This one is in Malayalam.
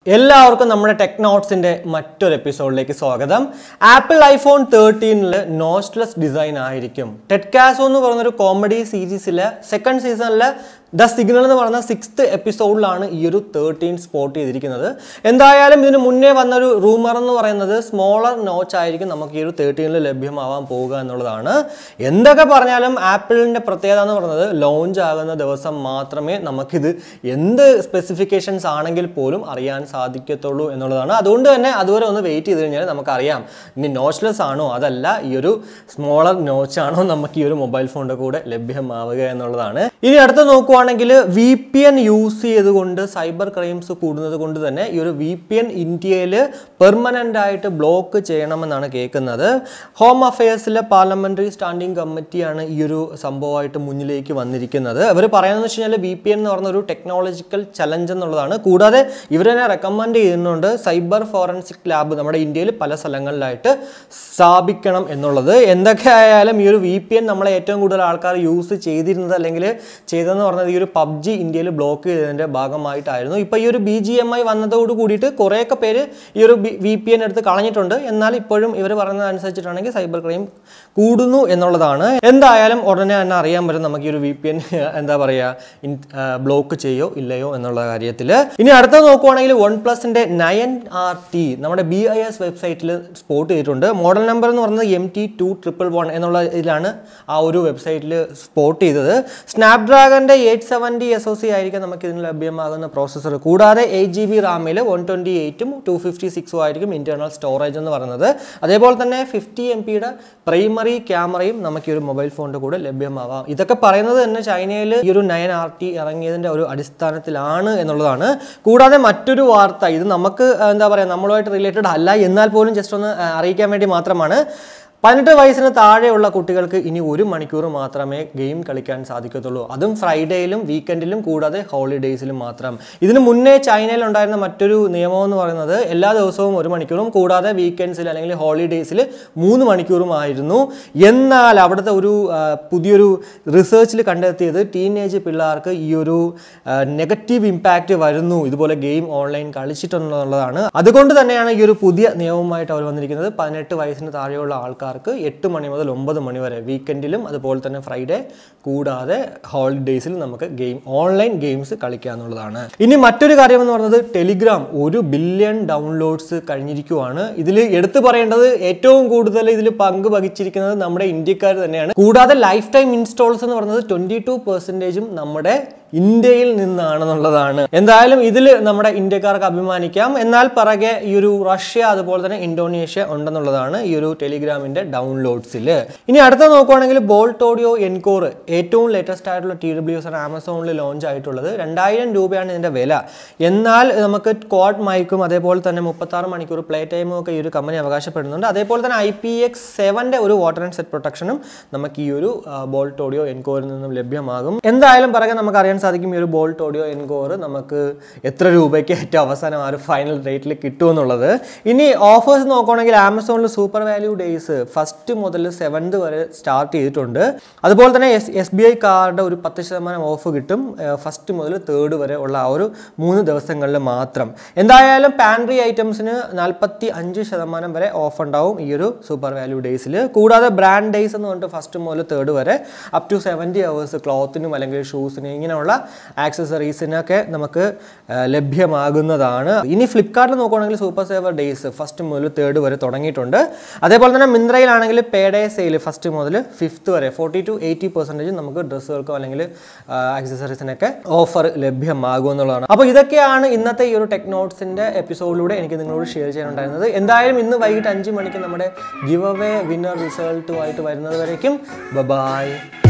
എല്ലാവർക്കും നമ്മുടെ ടെക് നോട്ട്സിന്റെ മറ്റൊരു എപ്പിസോഡിലേക്ക് സ്വാഗതം ആപ്പിൾ ഐഫോൺ തേർട്ടീനിൽ നോസ്റ്റ്ലെസ് ഡിസൈൻ ആയിരിക്കും ടെഡ്കാസോ എന്ന് പറയുന്നൊരു കോമഡി സീരീസിലെ സെക്കൻഡ് സീസണിലെ ദ സിഗ്നൽ എന്ന് പറയുന്ന സിക്സ്ത് എപ്പിസോഡിലാണ് ഈ ഒരു തേർട്ടീൻ സ്പോട്ട് ചെയ്തിരിക്കുന്നത് എന്തായാലും ഇതിന് മുന്നേ വന്നൊരു റൂമർ എന്ന് പറയുന്നത് സ്മോളർ നോച്ച് ആയിരിക്കും നമുക്ക് ഈ ഒരു തേർട്ടീനിൽ ലഭ്യമാവാൻ പോവുക എന്നുള്ളതാണ് എന്തൊക്കെ പറഞ്ഞാലും ആപ്പിളിൻ്റെ പ്രത്യേകത എന്ന് പറയുന്നത് ലോഞ്ച് ആകുന്ന ദിവസം മാത്രമേ നമുക്കിത് എന്ത് സ്പെസിഫിക്കേഷൻസ് ആണെങ്കിൽ പോലും അറിയാൻ സാധിക്കത്തുള്ളൂ എന്നുള്ളതാണ് അതുകൊണ്ട് തന്നെ അതുവരെ ഒന്ന് വെയിറ്റ് ചെയ്ത് കഴിഞ്ഞാൽ നമുക്കറിയാം ഇനി നോച്ച്ലെസ് ആണോ അതല്ല ഈ ഒരു സ്മോളർ നോച്ച് ആണോ നമുക്ക് ഈ ഒരു മൊബൈൽ ഫോണിൻ്റെ കൂടെ ലഭ്യമാവുക എന്നുള്ളതാണ് ഇനി അടുത്ത് നോക്കുവാണെങ്കിൽ വി പി എൻ യൂസ് ചെയ്തുകൊണ്ട് സൈബർ ക്രൈംസ് കൂടുന്നത് കൊണ്ട് തന്നെ ഈ ഒരു വി പി എൻ ഇന്ത്യയിൽ പെർമനൻ്റ് ആയിട്ട് ബ്ലോക്ക് ചെയ്യണമെന്നാണ് കേൾക്കുന്നത് ഹോം അഫയേഴ്സിലെ പാർലമെന്ററി സ്റ്റാൻഡിംഗ് കമ്മിറ്റിയാണ് ഈ ഒരു സംഭവമായിട്ട് മുന്നിലേക്ക് വന്നിരിക്കുന്നത് അവർ പറയുന്നത് വെച്ച് കഴിഞ്ഞാൽ വി പി എൻ എന്ന് പറഞ്ഞ ഒരു ടെക്നോളജിക്കൽ ചലഞ്ച് എന്നുള്ളതാണ് കൂടാതെ ഇവർ തന്നെ റെക്കമെൻഡ് ചെയ്യുന്നുണ്ട് സൈബർ ഫോറൻസിക് ലാബ് നമ്മുടെ ഇന്ത്യയിൽ പല സ്ഥലങ്ങളിലായിട്ട് സ്ഥാപിക്കണം എന്നുള്ളത് എന്തൊക്കെ ആയാലും ഈ ഒരു വി പി എൻ നമ്മളെ ഏറ്റവും കൂടുതൽ ആൾക്കാർ യൂസ് ചെയ്തിരുന്നത് അല്ലെങ്കിൽ ചെയ്തതെന്ന് പറഞ്ഞത് ഈ ഒരു പബ്ജി ഇന്ത്യയിൽ ബ്ലോക്ക് ചെയ്തതിൻ്റെ ഭാഗമായിട്ടായിരുന്നു ഇപ്പോൾ ഈ ഒരു ബി ജി എം ഐ വന്നതോട് കൂടിയിട്ട് കുറേയൊക്കെ പേര് ഈ ഒരു വി പി എൻ എടുത്ത് കളഞ്ഞിട്ടുണ്ട് എന്നാൽ ഇപ്പോഴും ഇവർ പറയുന്നത് അനുസരിച്ചിട്ടാണെങ്കിൽ സൈബർ ക്രൈം കൂടുന്നു എന്നുള്ളതാണ് എന്തായാലും ഉടനെ തന്നെ അറിയാൻ പറ്റും നമുക്ക് ഈ ഒരു വി പി എൻ എന്താ പറയുക ബ്ലോക്ക് ചെയ്യോ ഇല്ലയോ എന്നുള്ള കാര്യത്തിൽ ഇനി അടുത്ത നോക്കുവാണെങ്കിൽ വൺ പ്ലസിൻ്റെ നയൻ ആർ ടി നമ്മുടെ ബി ഐ എസ് വെബ്സൈറ്റിൽ സ്പോട്ട് ചെയ്തിട്ടുണ്ട് മോഡൽ നമ്പർ എന്ന് പറയുന്നത് M T two triple one എന്നുള്ള ഇതിലാണ് ആ ഒരു വെബ്സൈറ്റിൽ സ്പോട്ട് ചെയ്തത് സ്നാപ്ഡ്രാഗൻ്റെ eight seventy S O C ആയിരിക്കും നമുക്ക് ഇതിന് ലഭ്യമാകുന്ന പ്രോസസ്സർ കൂടാതെ എയ്റ്റ് ജി ബി റാമിൽ വൺ ട്വൻറ്റി എയ്റ്റും ടു ഫിഫ്റ്റി സിക്സും ആയിരിക്കും ഇൻറ്റേർണൽ സ്റ്റോറേജ് എന്ന് പറയുന്നത് അതേപോലെ തന്നെ ഫിഫ്റ്റി എം പിയുടെ പ്രൈമറി ക്യാമറയും നമുക്ക് ഈ ഒരു മൊബൈൽ ഫോണിൻ്റെ കൂടെ ലഭ്യമാവാം ഇതൊക്കെ പറയുന്നത് തന്നെ ചൈനയിൽ ഈ ഒരു നയൻ ആർ ടി ഇറങ്ങിയതിൻ്റെ ഒരു അടിസ്ഥാനത്തിലാണ് എന്നുള്ളതാണ് കൂടാതെ മറ്റൊരു വാർത്ത ഇത് നമുക്ക് എന്താ പറയുക നമ്മളുമായിട്ട് റിലേറ്റഡ് അല്ല എന്നാൽ പോലും ജസ്റ്റ് ഒന്ന് ആ, അറിയിക്കാൻ വേണ്ടി മാത്രമാണ് പതിനെട്ട് വയസ്സിന് താഴെയുള്ള കുട്ടികൾക്ക് ഇനി ഒരു മണിക്കൂർ മാത്രമേ ഗെയിം കളിക്കാൻ സാധിക്കത്തുള്ളൂ അതും ഫ്രൈഡേയിലും വീക്കെൻഡിലും കൂടാതെ ഹോളിഡേയ്സിലും മാത്രം ഇതിന് മുന്നേ ചൈനയിൽ ഉണ്ടായിരുന്ന മറ്റൊരു നിയമം എന്ന് പറയുന്നത് എല്ലാ ദിവസവും ഒരു മണിക്കൂറും കൂടാതെ വീക്കെൻഡ്സിൽ അല്ലെങ്കിൽ ഹോളിഡേയ്സിൽ മൂന്ന് മണിക്കൂറുമായിരുന്നു എന്നാൽ അവിടുത്തെ ഒരു ആ, പുതിയൊരു റിസർച്ചിൽ കണ്ടെത്തിയത് ടീനേജ് പിള്ളേർക്ക് ഈ ഒരു നെഗറ്റീവ് ഇമ്പാക്റ്റ് വരുന്നു ഇതുപോലെ ഗെയിം ഓൺലൈൻ കളിച്ചിട്ടുള്ളതാണ് അതുകൊണ്ട് തന്നെയാണ് ഈ ഒരു പുതിയ നിയമവുമായിട്ട് അവർ വന്നിരിക്കുന്നത് പതിനെട്ട് വയസ്സിന് താഴെയുള്ള ആൾക്കാർക്ക് എട്ട് മണി മുതൽ ഒമ്പത് മണി വരെ വീക്കെൻഡിലും അതുപോലെ തന്നെ ഫ്രൈഡേ കൂടാതെ ഹോളിഡേയ്സിൽ നമുക്ക് ഗെയിം ഓൺലൈൻ ഗെയിംസ് കളിക്കുക എന്നുള്ളതാണ് ഇനി മറ്റൊരു കാര്യം എന്ന് പറയുന്നത് ടെലിഗ്രാം ഒരു ബില്യൺ ഡൗൺലോഡ്സ് കഴിഞ്ഞിരിക്കുവാണ് ഇതിൽ എടുത്തു പറയേണ്ടത് ഏറ്റവും കൂടുതൽ ഇതിൽ പങ്ക് വഹിച്ചിരിക്കുന്നത് നമ്മുടെ ഇന്ത്യക്കാർ തന്നെയാണ് കൂടാതെ ലൈഫ് ടൈം ഇൻസ്റ്റോൾസ് എന്ന് പറയുന്നത് ട്വന്റി ടു പെർസെൻറ്റേജും നമ്മുടെ ഇന്ത്യയിൽ നിന്നാണെന്നുള്ളതാണ് എന്തായാലും ഇതിൽ നമ്മുടെ ഇന്ത്യക്കാർക്ക് അഭിമാനിക്കാം എന്നാൽ പിറകെ ഈ ഒരു റഷ്യ അതുപോലെ തന്നെ ഇന്തോനേഷ്യ ഉണ്ടെന്നുള്ളതാണ് ഈ ഒരു ടെലിഗ്രാമിന്റെ ഡൗൺലോഡ്സിൽ ഇനി അടുത്ത നോക്കുവാണെങ്കിൽ ബോൾട്ട് ഓഡിയോ എൻകോർ ഏറ്റവും ലേറ്റസ്റ്റ് ആയിട്ടുള്ള ടി ഡബ്ല്യു എസ് ആണ് ആമസോണിൽ ലോഞ്ച് ആയിട്ടുള്ളത് രണ്ടായിരം രൂപയാണ് ഇതിന്റെ വില എന്നാൽ നമുക്ക് ക്വാഡ് മൈക്കും അതേപോലെ തന്നെ മുപ്പത്താറ് മണിക്കൂർ പ്ലേ ടൈമും ഒക്കെ ഈ ഒരു കമ്പനി അവകാശപ്പെടുന്നുണ്ട് അതേപോലെ തന്നെ ഐ പി എക്സ് സെവൻ്റെ ഒരു വാട്ടർ ആൻഡ് സെറ്റ് പ്രൊട്ടക്ഷനും നമുക്ക് ഈ ഒരു ബോൾട്ട് ഓഡിയോ എൻകോറിൽ നിന്നും ലഭ്യമാകും എന്തായാലും പറയാൻ നമുക്ക് അറിയാൻ സാധിക്കും ഈ ഒരു ബോൾട്ട് ഓഡിയോ എൻകോർ നമുക്ക് എത്ര രൂപയ്ക്ക് ഏറ്റവും അവസാനം ആ ഒരു ഫൈനൽ റേറ്റിൽ കിട്ടുമെന്നുള്ളത് ഇനി ഓഫേഴ്സ് നോക്കുകയാണെങ്കിൽ ആമസോണിൽ സൂപ്പർ വാല്യൂ ഡേയ്സ് ഫസ്റ്റ് മുതൽ സെവൻത് വരെ സ്റ്റാർട്ട് ചെയ്തിട്ടുണ്ട് അതുപോലെ തന്നെ S S B I card ഒരു പത്ത് ശതമാനം ഓഫ് കിട്ടും ഫസ്റ്റ് മുതൽ തേർഡ് വരെ ഉള്ള ആ ഒരു മൂന്ന് ദിവസങ്ങളിൽ മാത്രം എന്തായാലും പാൻട്രി ഐറ്റംസിന് നാൽപ്പത്തി അഞ്ച് ശതമാനം വരെ ഓഫ് ഉണ്ടാവും ഈ ഒരു സൂപ്പർ വാല്യൂ ഡേയ്സിൽ കൂടാതെ ബ്രാൻഡ് ഡേയ്സ് എന്ന് പറഞ്ഞിട്ട് ഫസ്റ്റ് മുതൽ തേർഡ് വരെ അപ് ടു സെവൻറ്റി അവേഴ്സ് ക്ലോത്തിനും അല്ലെങ്കിൽ ഷൂസിനും ഇങ്ങനെയുള്ള ആക്സസറീസിനൊക്കെ നമുക്ക് ആ, ലഭ്യമാകുന്നതാണ് ഇനി ഫ്ലിപ്കാർട്ടിൽ നോക്കുകയാണെങ്കിൽ സൂപ്പർ സേവർ ഡേയ്സ് ഫസ്റ്റ് മുതൽ തേർഡ് വരെ തുടങ്ങിയിട്ടുണ്ട് അതേപോലെ തന്നെ മിന്ത്രയിലാണെങ്കിൽ പേ ഡേ സെയിൽ ഫസ്റ്റ് മുതൽ ഫിഫ്ത്ത് വരെ ഫോർട്ടി ടു എയ്റ്റി പെർസെൻറ്റേജ് നമുക്ക് ഡ്രസ്സുകൾക്കോ അല്ലെങ്കിൽ ആക്സസറീസിനൊക്കെ ഓഫർ ലഭ്യമാകും എന്നുള്ളതാണ് അപ്പോൾ ഇതൊക്കെയാണ് ഇന്നത്തെ ഈ ഒരു ടെക് നോട്ട്സിൻ്റെ എപ്പിസോഡിലൂടെ എനിക്ക് നിങ്ങളോട് ഷെയർ ചെയ്യാനുണ്ടായിരുന്നത് എന്തായാലും ഇന്ന് വൈകിട്ട് അഞ്ച് മണിക്ക് നമ്മുടെ ഗിവ് അവേ വിന്നർ റിസൾട്ടുമായിട്ട് വരുന്നത് വരയ്ക്കും ബൈ